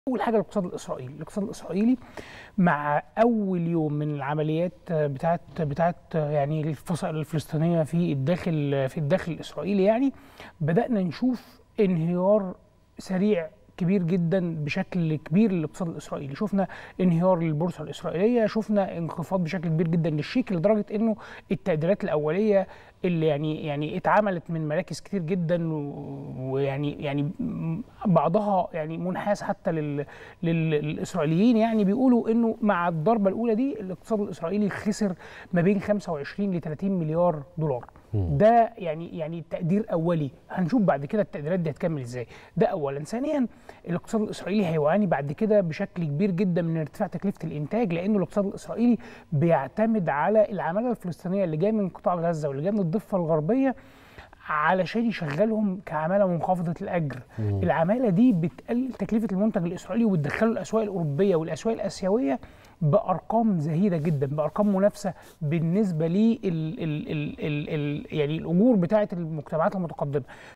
اول حاجه الاقتصاد الاسرائيلي الاقتصاد الاسرائيلي مع اول يوم من العمليات بتاعت بتاعت يعني الفصائل الفلسطينيه في الداخل في الداخل الاسرائيلي يعني بدانا نشوف انهيار سريع كبير جدا بشكل كبير للاقتصاد الاسرائيلي شفنا انهيار للبورصه الاسرائيليه شفنا انخفاض بشكل كبير جدا للشيك لدرجه انه التقديرات الاوليه اللي يعني يعني اتعملت من مراكز كتير جدا ويعني يعني بعضها يعني منحاز حتى لل للاسرائيليين يعني بيقولوا انه مع الضربه الاولى دي الاقتصاد الاسرائيلي خسر ما بين 25 ل 30 مليار دولار ده يعني يعني تقدير اولي هنشوف بعد كده التقديرات دي هتكمل ازاي ده اولا ثانيا الاقتصاد الاسرائيلي هيعاني بعد كده بشكل كبير جدا من ارتفاع تكلفه الانتاج لانه الاقتصاد الاسرائيلي بيعتمد على العماله الفلسطينيه اللي جايه من قطاع غزه واللي جايه من الضفه الغربيه علشان يشغلهم كعماله منخفضه الاجر مم. العماله دي بتقلل تكلفه المنتج الاسرائيلي وبتدخله الاسواق الاوروبيه والاسواق الاسيويه بارقام زهيده جدا بارقام منافسه بالنسبه لي ال ال ال ال ال يعني الاجور بتاعه المجتمعات المتقدمه